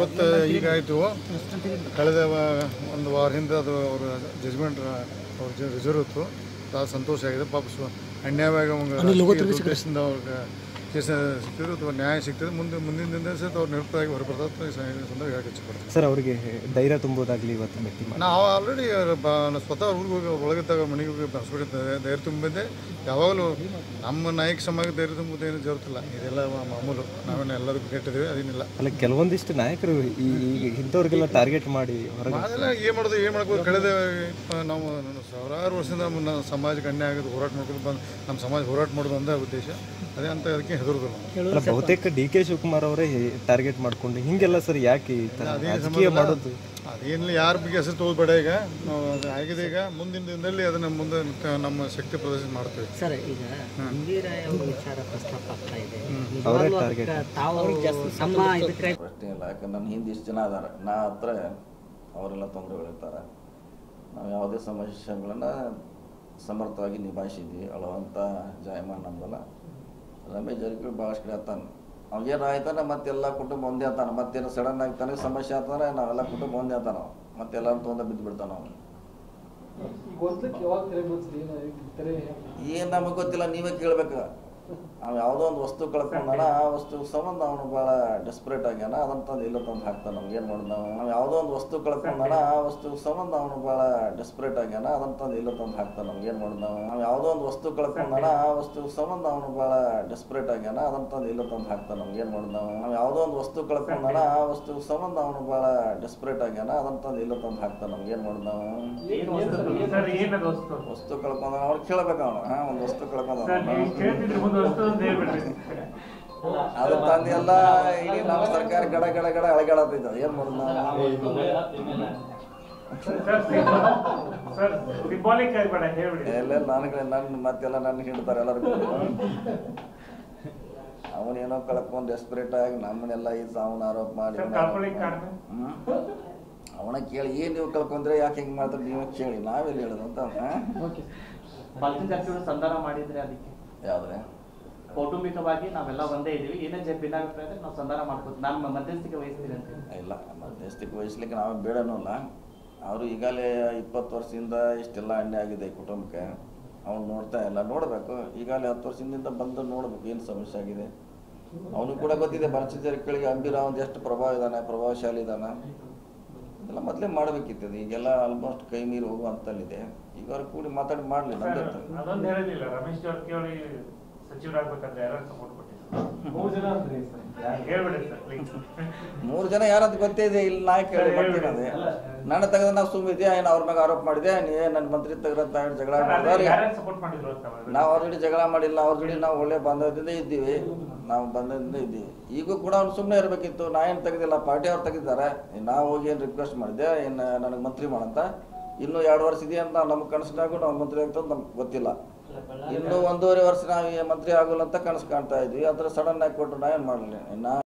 ಇವತ್ತು ಈಗ ಆಯಿತು ಕಳೆದ ವ- ಒಂದು ವಾರ ಹಿಂದೆ ಅದು ಅವರ ಜಜ್ಮೆಂಟ್ ಅವ್ರ ರಿಸರ್ವ್ ಇತ್ತು ಭಾಳ ಸಂತೋಷ ಆಗಿದೆ ಪಾಪ ಸ್ವ ಅನ್ಯಾಯವಾಗಿ ಅವಂಗೆ ಉದ್ದೇಶದಿಂದ ಅವ್ರಿಗೆ ಕೇಸ ಸಿಕ್ಕಿದ್ರು ಅಥವಾ ನ್ಯಾಯ ಸಿಗ್ತದೆ ಮುಂದೆ ಮುಂದಿನ ದಿನ ಸಹಿತ ಅವ್ರು ನಿರತರಾಗಿ ಹೊರಬರ್ತದೆ ಈ ಸಂದರ್ಭ ಹೇಳಕ್ಕೆ ಇಚ್ಛೆಪಡ್ತೀನಿ ಸರ್ ಅವರಿಗೆ ಧೈರ್ಯ ತುಂಬೋದಾಗ್ಲಿ ಇವತ್ತು ಭೇಟಿ ಮಾಡಿ ನಾವು ಆಲ್ರೆಡಿ ಸ್ವತಃ ಊರಿಗೆ ಹೋಗಿ ಒಳಗಿದ್ದಾಗ ಮನೆಗೆ ಹೋಗಿ ಹಸ್ಬಿಟ್ಟು ಧೈರ್ಯ ತುಂಬಿದ್ದೆ ಯಾವಾಗಲೂ ನಮ್ಮ ನಾಯಕ ಸಮಾಜ ಧೈರ್ಯ ತುಂಬುವುದು ಏನು ಜರುತ್ತಿಲ್ಲ ಇದೆಲ್ಲ ಮಾ- ಮಾಮೂಲು ನಾವೇನು ಎಲ್ಲರಿಗೂ ಕೆಟ್ಟಿದ್ದೀವಿ ಅದೇನಿಲ್ಲ ಅಲ್ಲ ಕೆಲವೊಂದಿಷ್ಟು ನಾಯಕರು ಈ ಈ ಇಂಥವ್ರಿಗೆಲ್ಲ ಟಾರ್ಗೆಟ್ ಮಾಡಿ ಹೊರಗೆ ಅದೆಲ್ಲ ಏನು ಮಾಡೋದು ಏನು ಮಾಡ್ಬೋದು ಕಳೆದ ಇಪ್ಪ- ನಾವು ಸಾವಿರಾರು ವರ್ಷದಿಂದ ನಮ್ಮ ನಮ್ಮ ಸಮಾಜಕ್ಕೆ ಅನ್ಯಾಯ ಆಗೋದು ಹೋರಾಟ ಮಾಡ್ಕೊಂಡು ಬಂದು ನಮ್ಮ ಸಮಾಜ ಹೋರಾಟ ಮಾಡೋದು ಒಂದೇ ಉದ್ದೇಶ ಅದೇ ಅಂತ ಅದಕ್ಕೆ ಹೆದರುದಿಲ್ಲ ನಾವು. ಅಲ್ಲ ಬಹುತೇಕ ಡಿ ಕೆ ಶಿವಕುಮಾರ್ ಅವರೇ ಟಾರ್ಗೆಟ್ ಮಾಡ್ಕೊಂಡು ಹಿಂಗೆಲ್ಲ ಸರ್ ಯಾಕೆ ಈ ಥರ ರಾಜಕೀಯ ಮಾಡೋದು ಅದೇನಿಲ್ಲ ಯಾರ ಬಗ್ಗೆ ಹೆಸರು ತಗೋಬೇಡ ಈಗ ನಾವು ಅದು ಆಗಿದೆ ಈಗ ಮುಂದಿನ ದಿನದಲ್ಲಿ ಅದನ್ನ ಮುಂದೆ ತ- ನಮ್ಮ ಶಕ್ತಿ ಪ್ರದರ್ಶನ ಮಾಡ್ತೀವಿ ಸರ್ ಈಗ ಇಂದಿರಾಯ ಅವ್ರ ವಿಚಾರ ಪ್ರಸ್ತಾಪ ಆಗ್ತಾ ಇದೆ ನಿಜವಾಗ್ಲೂ ಅದಕ್ಕೆ ತಾವು ತಮ್ಮ ಇದಕ್ಕೆ ಪ್ರಶ್ನೆ ಇಲ್ಲ ಯಾಕಂದ್ರೆ ನನ್ನ ಹಿಂದೆ ಇಷ್ಟು ಜನ ಅದಾರೆ ನಾ ಹತ್ರ ಅವರೆಲ್ಲ ತೊಂದರೆಗಳಿರ್ತಾರೆ ನಾವು ಯಾವುದೇ ಸಮಸ್ಯೆಗಳನ್ನು ಸಮರ್ಥವಾಗಿ ನಿಭಾಯಿಸಿದ್ವಿ ಅಳುವಂಥ ಜಾಯಮಾನ ನಮ್ದಲ್ಲ ರಮೇಶ್ ಜಾರಕಿಹೊಳಿ ಭಾಳಷ್ಟು ಕಡೆ ಆತಾನೆ ಅವೇನು ಆಯ್ತಾನೆ ಮತ್ತೆಲ್ಲ ಕುಟುಂಬ ಒಂದೇ ಆತಾನೆ ಮತ್ತೇನು ಸಡನ್ ಆಗಿ ತನಗೆ ಸಮಸ್ಯೆ ಆತಾನೆ ನಾವೆಲ್ಲ ಕುಟುಂಬ ಒಂದೇ ಆತಾನ ಅವ. ಮತ್ತೆಲ್ಲರೂ ತೊಂದರೆ ಬಿದ್ದು ಬಿಡ್ತಾನ ಅವನು ಏನು ನಮಗೆ ಗೊತ್ತಿಲ್ಲ ನೀವೇ ಕೇಳ್ಬೇಕು ಅವ ಯಾವುದೋ ಒಂದು ವಸ್ತು ಕಳ್ಕೊಂಡಾನ ಆ ವಸ್ತು ಸಂಬಂಧ ಅವನು ಭಾಳ ಡೆಸ್ಪರೇಟ್ ಆಗ್ಯಾನ ಅದನ್ನ ತಂದು ಇಲ್ಲ ತಂದು ಹಾಕ್ತಾನ ನಮ್ಗೆ ಏನು ಮಾಡೋದು ನಾವು ನಾವು ಯಾವುದೋ ಒಂದು ವಸ್ತು ಕಳ್ಕೊಂಡಾನ ಆ ವಸ್ತು ಸಂಬಂಧ ಅವನು ಭಾಳ ಡೆಸ್ಪರೇಟ್ ಆಗ್ಯಾನ ಅದನ್ನ ತಂದು ಇಲ್ಲ ತಂದು ಹಾಕ್ತಾನ ನಮ್ಗೆ ಏನು ಮಾಡೋದು ನಾವು ನಾವು ಯಾವುದೋ ಒಂದು ವಸ್ತು ಕಳ್ಕೊಂಡಾನ ಆ ವಸ್ತು ಸಂಬಂಧ ಅವನು ಭಾಳ ಡೆಸ್ಪರೇಟ್ ಆಗ್ಯಾನ ಅದನ್ನ ತಂದು ಇಲ್ಲ ತಂದು ಹಾಕ್ತಾನ ನಮ್ಗೆ ಏನು ಮಾಡೋದು ನಾವು ನಾವು ಯಾವುದೋ ಒಂದು ವಸ್ತು ಕಳ್ಕೊಂಡಾನ ಆ ವಸ್ತು ಸಂಬಂಧ ಅವನು ಭಾಳ ಡೆಸ್ಪರೇಟ್ ಆಗ್ಯಾನ ಅದನ್ನ ತಂದು ಇಲ್ಲ ತಂದು ಹಾಕ್ತಾನ ನಮ್ಗೆ ಏನು ಮಾಡೋದು ನಾವು ವಸ್ತು ಕಳ್ಕೊಂಡ ಅವ್ರು ಕೇಳ್ಬೇಕು ಅವನು ಹಾ ಒಂದು ವಸ್ತು ಕಳ್ಕೊಂಡ ಅದು ತಂದು ಎಲ್ಲ ಇಡೀ ನಮ್ಮ ಸರ್ಕಾರ ಗಡ ಗಡ ಗಡ ಅಳಗಾಡತ್ತಿದ್ದ ಏನ್ ಮಾಡೋದು ನಾವು ಸಿಂಬಾಲಿಕ್ ಆಗ್ಬೇಡ ಹೇಳ್ಬಿಡಿ ಎಲ್ಲ ನನಗೆ ನನ್ನ ಮತ್ತೆಲ್ಲ ನನ್ನ ಹಿಡ್ತಾರೆ ಎಲ್ಲರೂ ಅವನೇನೋ ಕಳ್ಕೊಂಡು ಡೆಸ್ಪರೇಟ್ ಆಗಿ ನಮ್ಮನ್ನೆಲ್ಲ ಇದು ಅವನ ಆರೋಪ ಮಾಡಿ ಸರ್ ಕಾಲ್ಪನಿಕ ಕಾರಣ ಹ್ಮ್. ಅವನ ಕೇಳಿ ಏನ್ ನೀವು ಕಳ್ಕೊಂಡ್ರೆ ಯಾಕೆ ಹಿಂಗ್ ಮಾಡ್ತಾರೆ ನೀವು ಕೇಳಿ ನಾವೆಲ್ಲಿ ಹೇಳೋದು ಅಂತ ಹಾ? ಮಲ್ಟಿ ಜಾತಿಗಳು ಸಂಧಾನ ಮಾಡಿದ್ರೆ ಅದಕ್ಕೆ ಯಾವ್ದ್ರೆ ಕೌಟುಂಬಿಕವಾಗಿ ನಾವೆಲ್ಲ ಒಂದೇ ಇದೀವಿ ಏನೇ ಜ ಭಿನ್ನಾಭಿಪ್ರಾಯ ಇದ್ರೆ ನಾವು ಸಂಧಾನ ಮಾಡ್ಕೋತೀವಿ ನಾನು ಮಧ್ಯಸ್ಥಿಕೆ ವಹಿಸ್ತೀನಿ ಅಂತ ಹೇಳಿ. ಇಲ್ಲ ಮಧ್ಯಸ್ಥಿಕೆ ವಹಿಸ್ಲಿಕ್ಕೆ ನಾವು ಬೇಡನೂ ಇಲ್ಲ ಅವರು ಈಗಾಗಲೇ ಇಪ್ಪತ್ತು ವರ್ಷದಿಂದ ಇಷ್ಟೆಲ್ಲ ಅನ್ಯಾಯ ಆಗಿದೆ ಈ ಕುಟುಂಬಕ್ಕೆ ಅವ್ನು ನೋಡ್ತಾ ಇಲ್ಲ ನೋಡಬೇಕು ಈಗಾಗಲೇ ಹತ್ತು ವರ್ಷದಿಂದ ಬಂದು ನೋಡ್ಬೇಕು ಏನು ಸಮಸ್ಯೆ ಆಗಿದೆ ಅವನು ಕೂಡ ಗೊತ್ತಿದೆ ಬನಸಿದ್ದರಿಗಳಿಗೆ ಅಂಬಿರಾವ್ ಒಂದು ಎಷ್ಟು ಪ್ರಭಾವ ಇದ್ದಾನೆ ಪ್ರಭಾವಶಾಲಿ ಇದ್ದಾನೆ ಇದೆಲ್ಲ ಮೊದಲೇ ಮಾಡಬೇಕಿತ್ತು ಈಗೆಲ್ಲ ಆಲ್ಮೋಸ್ಟ್ ಕೈ ಮೀರಿ ಹೋಗುವಂತಲ್ಲಿದೆ ಈಗ ಅವ್ರು ಕೂಡಿ ಮಾತಾಡಿ ಮಾಡಲಿ ನಮ್ದು ಅದೊಂದು ಹೇಳಿಲ್ಲ ರಮೇಶ್ ಜಾರಕಿಹೊಳಿ ಸಚಿವರಾಗ್ಬೇಕಂದ್ರೆ ಯಾರು ಸಪೋರ್ಟ್ ಕೊಟ್ಟಿದ್ರು ಹೇಳ್ಬಿಡಿ ಸರ್ ಪ್ಲೀಸ್ ಮೂರು ಜನ ಯಾರಂತ ಗೊತ್ತೇ ಇದೆ ಇಲ್ಲಿ ನಾಯಕ ಹೇಳಿ ಬರ್ತೀನದೆ ನನ್ನ ತೆಗೆದ ನಾವು ಸುಮ್ಮಿದ್ಯಾ ಏನು ಅವ್ರ ಮ್ಯಾಗ ಆರೋಪ ಮಾಡಿದೆ ನೀ ನನ್ನ ಮಂತ್ರಿ ತೆಗ್ರಂತ ಹೇಳಿ ಜಗಳ ಮಾಡಿದ್ರೆ ಯಾರ್ಯಾರು ಸಪೋರ್ಟ್ ಮಾಡಿದ್ರು ಅಂತ ಅವ್ರು? ನಾವು ಅವ್ರ ಜೊತೆ ಜಗಳ ಮಾಡಿಲ್ಲ ಅವ್ರ ಜೊತೆ ನಾವು ಒಳ್ಳೆ ಬಾಂಧವ್ಯದಿಂದ ಇದ್ದೀವಿ ನಾವು ಬಂಧದಿಂದ ಇದ್ದೀವಿ ಈಗೂ ಕೂಡ ಅವ್ನು ಸುಮ್ಮನೆ ಇರಬೇಕಿತ್ತು ನಾ ಏನು ತೆಗೆದಿಲ್ಲ ಪಾರ್ಟಿ ಅವ್ರು ತೆಗೆದಿದ್ದಾರೆ ನಾವು ಹೋಗಿ ಏನು ರಿಕ್ವೆಸ್ಟ್ ಮಾಡಿದ್ದೆ ಏನು ನನಗೆ ಮಂತ್ರಿ ಮಾಡಂತ ಇನ್ನೂ ಎರಡು ವರ್ಷ ಇದೆ ಅಂತ ನಮ್ಗೆ ಕನಸಿನಾಗೂ ನಾವು ಮಂತ್ರಿ ಆಗ್ತದೆ ನಮ್ಗೆ ಗೊತ್ತಿಲ್ಲ ಇನ್ನೂ ಒಂದೂವರೆ ವರ್ಷ ನಾವು ಈ ಮಂತ್ರಿ ಆಗೋಲ್ಲ ಅಂತ ಕನಸು ಕಾಣ್ತಾ ಇದ್ವಿ ಅದ್ರ ಸಡನ್ ಆಗಿ ಕೊಟ್ಟರು ನಾ ಏನು ಮಾಡಲಿ ನಾ